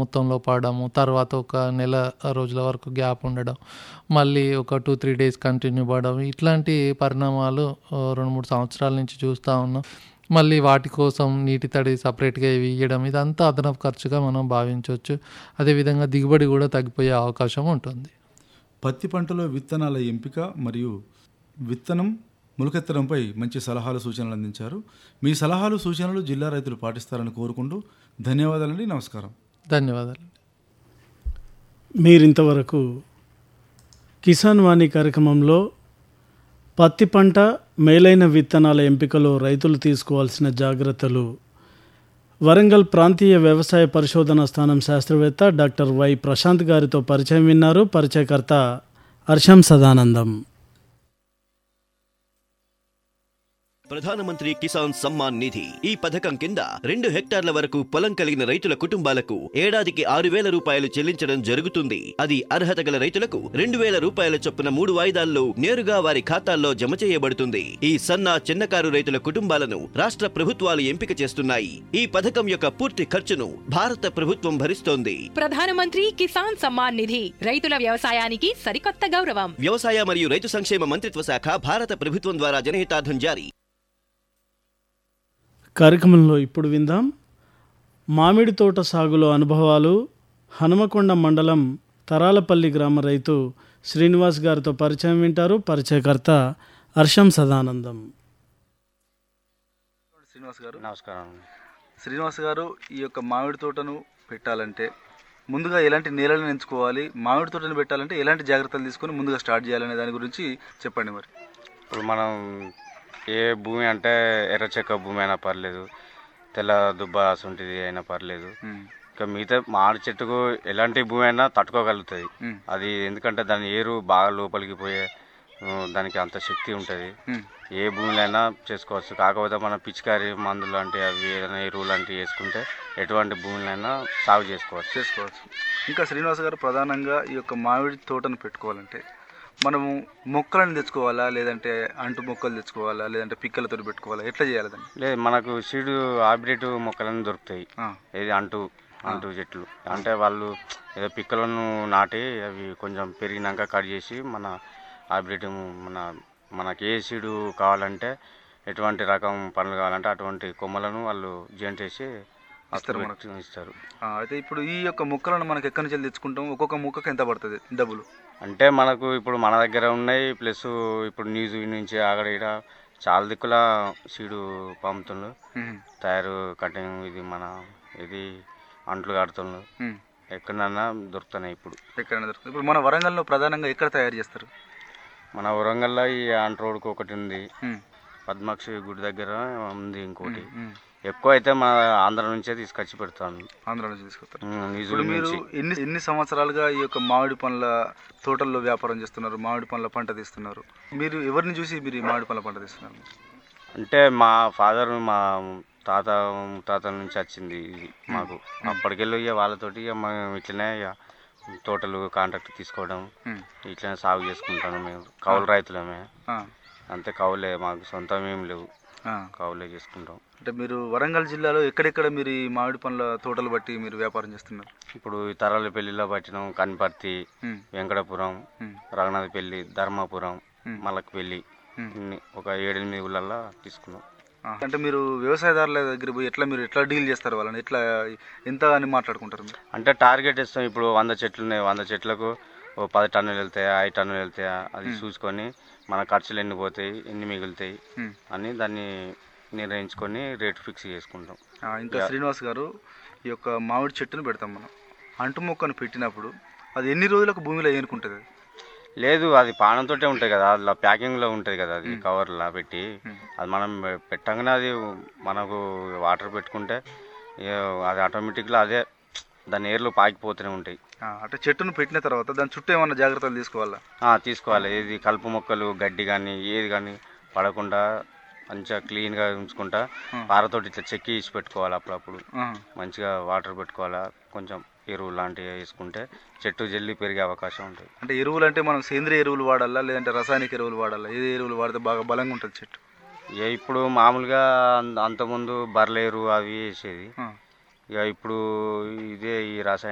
మొత్తంలో పడడము తర్వాత ఒక నెల రోజుల వరకు గ్యాప్ ఉండడం మళ్ళీ ఒక టూ త్రీ డేస్ కంటిన్యూ పడడం ఇట్లాంటి పరిణామాలు ఆ, రెండు మూడు సంవత్సరాల నుంచి చూస్తూ ఉన్నాం మళ్ళీ వాటి కోసం నీటి తడి సపరేట్గా ఇవి ఇవ్వడం ఇదంతా అదనపు ఖర్చుగా మనం భావించవచ్చు అదేవిధంగా దిగుబడి కూడా తగ్గిపోయే అవకాశం ఉంటుంది పత్తి పంటలో విత్తనాల ఎంపిక మరియు విత్తనం మొలకెత్తడంపై మంచి సలహాలు సూచనలు అందించారు మీ సలహాలు సూచనలు జిల్లా రైతులు పాటిస్తారని కోరుకుంటూ ధన్యవాదాలండి నమస్కారం ధన్యవాదాలు మీరింతవరకు కిసాన్ వాణి కార్యక్రమంలో పత్తి పంట మేలైన విత్తనాల ఎంపికలో రైతులు తీసుకోవాల్సిన జాగ్రత్తలు వరంగల్ ప్రాంతీయ వ్యవసాయ పరిశోధన స్థానం శాస్త్రవేత్త డాక్టర్ వై ప్రశాంత్ గారితో పరిచయం విన్నారు పరిచయకర్త హర్షం సదానందం ప్రధానమంత్రి కిసాన్ సమ్మాన్ నిధి ఈ పథకం కింద రెండు హెక్టార్ల వరకు పొలం కలిగిన రైతుల కుటుంబాలకు ఏడాదికి ఆరు వేల రూపాయలు చెల్లించడం జరుగుతుంది అది అర్హత గల రైతులకు రెండు వేల రూపాయల చొప్పున మూడు వాయిదాల్లో నేరుగా వారి ఖాతాల్లో జమ చేయబడుతుంది ఈ సన్న చిన్నకారు రైతుల కుటుంబాలను రాష్ట్ర ప్రభుత్వాలు ఎంపిక చేస్తున్నాయి ఈ పథకం యొక్క పూర్తి ఖర్చును భారత ప్రభుత్వం భరిస్తోంది ప్రధానమంత్రి కిసాన్ సమ్మాన్ నిధి రైతుల వ్యవసాయానికి సరికొత్త గౌరవం వ్యవసాయ మరియు రైతు సంక్షేమ మంత్రిత్వ శాఖ భారత ప్రభుత్వం ద్వారా జనహితార్థం జారీ కార్యక్రమంలో ఇప్పుడు విందాం మామిడి తోట సాగులో అనుభవాలు హనుమకొండ మండలం తరాలపల్లి గ్రామ రైతు శ్రీనివాస్ గారితో పరిచయం వింటారు పరిచయకర్త హర్షం సదానందం శ్రీనివాస్ గారు నమస్కారం శ్రీనివాస్ గారు ఈ యొక్క మామిడి తోటను పెట్టాలంటే ముందుగా ఎలాంటి నేలను ఎంచుకోవాలి మామిడి తోటను పెట్టాలంటే ఎలాంటి జాగ్రత్తలు తీసుకొని ముందుగా స్టార్ట్ చేయాలనే దాని గురించి చెప్పండి మరి ఇప్పుడు మనం ఏ భూమి అంటే ఎర్ర చెక్క భూమి అయినా పర్లేదు తెల్ల దుబ్బ అసంటిది అయినా పర్లేదు ఇంకా మిగతా మామిడి చెట్టుకు ఎలాంటి భూమి అయినా తట్టుకోగలుగుతుంది మ్మ్. అది ఎందుకంటే దాని ఏరు బాగా లోపలికి పోయే ఆ, దానికి అంత శక్తి ఉంటుంది మ్మ్. ఏ భూమిలో అయినా చేసుకోవచ్చు కాకపోతే మనం పిచికారి మందులు లాంటివి అవి ఏదైనా ఎరువు లాంటివి వేసుకుంటే ఎటువంటి భూమిలైనా సాగు చేసుకోవచ్చు చేసుకోవచ్చు ఇంకా శ్రీనివాస్ గారు ప్రధానంగా ఈ యొక్క మామిడి తోటను పెట్టుకోవాలంటే మనము మొక్కలను తెచ్చుకోవాలా లేదంటే అంటు మొక్కలు తెచ్చుకోవాలా లేదంటే పిక్కలతో పెట్టుకోవాలా ఎట్లా చేయాలి దాన్ని లేదు మనకు సీడు హైబ్రిడ్ మొక్కలన్నీ దొరుకుతాయి ఆ, ఏది అంటూ అంటూ చెట్లు అంటే వాళ్ళు ఏదో పిక్కలను నాటి అవి కొంచెం పెరిగినాక కట్ చేసి మన హైబ్రిడ్ మన మనకి ఏ సీడు కావాలంటే ఎటువంటి రకం పండ్లు కావాలంటే అటువంటి కొమ్మలను వాళ్ళు జాయింట్ చేసి ఇస్తారు అక్కడ మనకు. పెట్టి ఇస్తారు ఆ, అయితే ఇప్పుడు ఈ యొక్క మొక్కలను మనకి ఎక్కడి నుంచి తెచ్చుకుంటాం ఒక్కొక్క మొక్కకి ఎంత పడుతుంది డబ్బులు అంటే మనకు ఇప్పుడు మన దగ్గర ఉన్నాయి ప్లస్ ఇప్పుడు న్యూస్ నుంచి అక్కడ ఇక్కడ చాలా దిక్కుల సీడు పంపుతుండ్రు మ్మ్. తయారు కటింగ్ ఇది మన ఇది అంట్లు కడుతుండ్రు మ్మ్. ఎక్కడన్నా దొరుకుతున్నాయి ఇప్పుడు ఎక్కడైనా దొరుకుతుంది ఇప్పుడు మన వరంగల్లో ప్రధానంగా ఎక్కడ తయారు చేస్తారు మన వరంగల్లో ఈ ఆంట్ రోడ్కి ఒకటి ఉంది మ్మ్. పద్మాక్షి గుడి దగ్గర ఉంది ఇంకోటి మ్మ్. ఎక్కువ అయితే మన ఆంధ్ర నుంచే తీసుకొచ్చి పెడతాను ఆంధ్ర నుంచి తీసుకొస్తారు ఉమ్, ఇప్పుడు నిజూరు మీరు నుంచి ఎన్ని ఎన్ని సంవత్సరాలుగా ఈ యొక్క మామిడి పండ్ల తోటల్లో వ్యాపారం చేస్తున్నారు మామిడి పండ్ల పంట తీస్తున్నారు మీరు ఎవరిని చూసి మీరు ఈ మామిడి పండ్ల పంట తీస్తున్నారు అంటే మా ఫాదర్ మా తాత తాత నుంచి వచ్చింది ఇది మాకు అప్పటికెళ్ళి ఇక వాళ్ళతోటి ఇక మేము ఇట్లనే ఇక తోటలు కాంట్రాక్ట్ తీసుకోవడం మ్మ్. ఇట్లనే సాగు చేసుకుంటాను మేము కౌలు రైతులమే ఆ, అంతే కౌలే మాకు సొంతం ఏం లేవు ఆ. కౌలే చేసుకుంటాం అంటే మీరు వరంగల్ జిల్లాలో ఎక్కడెక్కడ మీరు ఈ మామిడి పండ్ల తోటలు బట్టి మీరు వ్యాపారం చేస్తున్నారు ఇప్పుడు ఈ తరాల పెళ్లిలో పట్టినాం కనిపర్తి మ్మ్. వెంకటపురం మ్మ్. రఘునాథపల్లి ధర్మాపురం మ్మ్. మలక్పల్లి మ్మ్. ఇన్ని ఒక ఏడెనిమిది ఊళ్ళల్లో తీసుకున్నాం ఆ, అంటే మీరు వ్యవసాయదారుల దగ్గర పోయి ఎట్లా మీరు ఎట్లా డీల్ చేస్తారు వాళ్ళని ఎట్లా ఎంత అని మాట్లాడుకుంటారు మీరు అంటే టార్గెట్ ఇస్తాం ఇప్పుడు వంద చెట్లు ఉన్నాయి వంద చెట్లకు ఓ పది టన్నులు వెళ్తాయా ఐదు టన్నులు వెళ్తాయా అది చూసుకొని మన ఖర్చులు ఎన్ని పోతాయి ఎన్ని మిగులుతాయి మ్మ్. అని దాన్ని నిర్ణయించుకొని రేటు ఫిక్స్ చేసుకుంటాం ఆ, ఇంకా శ్రీనివాస్ గారు ఈ యొక్క మామిడి చెట్టును పెడతాం మనం అంటు మొక్కను పెట్టినప్పుడు అది ఎన్ని రోజులకు భూమిలో ఏనుకుంటుంది అది లేదు అది పానంతో ఉంటుంది కదా అలా ప్యాకింగ్లో ఉంటుంది కదా అది కవర్లా పెట్టి అది మనం పెట్టగానే అది మనకు వాటర్ పెట్టుకుంటే ఇక అది ఆటోమేటిక్గా అదే దాని ఏర్లు పాకిపోతూనే ఉంటాయి ఆ, అంటే చెట్టును పెట్టిన తర్వాత దాని చుట్టూ ఏమన్నా జాగ్రత్తలు తీసుకోవాలా ఆ, తీసుకోవాలి ఏది కలుపు మొక్కలు గడ్డి కానీ ఏది కానీ పడకుండా మంచిగా క్లీన్గా ఉంచుకుంటా పారతోటి ఇట్లా చెక్కి ఇచ్చి పెట్టుకోవాలి అప్పుడప్పుడు ఆ, మంచిగా వాటర్ పెట్టుకోవాలా కొంచెం ఎరువు లాంటివి వేసుకుంటే చెట్టు జల్లి పెరిగే అవకాశం ఉంటుంది అంటే ఎరువులు అంటే మనం సేంద్రియ ఎరువులు వాడాలా లేదంటే రసాయనిక ఎరువులు వాడాలా ఏ ఎరువులు వాడితే బాగా బలంగా ఉంటుంది చెట్టు ఇక ఇప్పుడు మామూలుగా అంత- అంతకుముందు బర్లేరు అవి వేసేది ఆ, ఇక ఇప్పుడు ఇదే ఈ రసాయన